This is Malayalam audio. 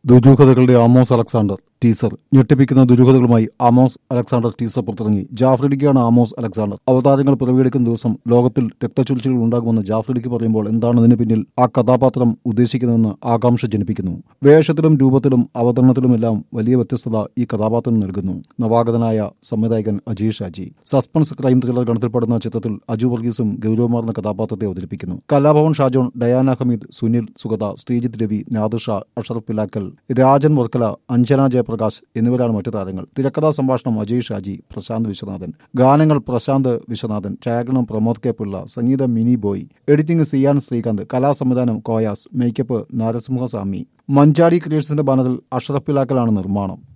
ദുരൂഹതകളുടെ ആമോസ് അലക്സാണ്ടർ ടീസർ ഞെട്ടിപ്പിക്കുന്ന ദുരൂഹതകളുമായി ആമോസ് അലക്സാണ്ടർ ടീസർ പുറത്തിറങ്ങി ജാഫ്രിഡിക്കാണ് ആമോസ് അലക്സാണ്ടർ അവതാരങ്ങൾ പിറവിയെടുക്കുന്ന ദിവസം ലോകത്തിൽ രക്തച്ചൊലിച്ചുകൾ ഉണ്ടാകുമെന്ന് ജാഫ്രിഡിക്ക് പറയുമ്പോൾ എന്താണ് ഇതിന് പിന്നിൽ ആ കഥാപാത്രം ഉദ്ദേശിക്കുന്നതെന്ന് ആകാംക്ഷ ജനിപ്പിക്കുന്നു വേഷത്തിലും രൂപത്തിലും അവതരണത്തിലുമെല്ലാം വലിയ വ്യത്യസ്തത ഈ കഥാപാത്രം നൽകുന്നു നവാഗതനായ സംവിധായകൻ Ajeesh Shaji suspense crime thriller ഗണത്തിൽപ്പെടുന്ന ചിത്രത്തിൽ അജു വർഗീസും ഗൗരവമാർന്ന കഥാപാത്രത്തെ അവതരിപ്പിക്കുന്നു കലാഭവൻ ഷാജോൺ ഡയാന ഹമീദ് സുനിൽ സുഗത ശ്രീജിത്ത് രവി നാദിർ ഷാ അഷറഫ് പിലാക്കൽ രാജൻ വർക്കല അഞ്ജന ജയപ്രകാശ് എന്നിവരാണ് മറ്റു താരങ്ങൾ തിരക്കഥാ സംഭാഷണം അജയ് ഷാജി പ്രശാന്ത് വിശ്വനാഥൻ ഗാനങ്ങൾ പ്രശാന്ത് വിശ്വനാഥൻ ഛായാഗ്രഹണം പ്രമോദ് കെ പിള്ള സംഗീതം mini boy editing Siyan Sreekanth കലാസംവിധാനം കോയാസ് മേക്കപ്പ് നാരസിംഹസ്വാമി മഞ്ചാടി ക്രിയേഷൻസിന്റെ ബാനറിൽ അഷറഫ് പിലാക്കലാണ് നിർമ്മാണം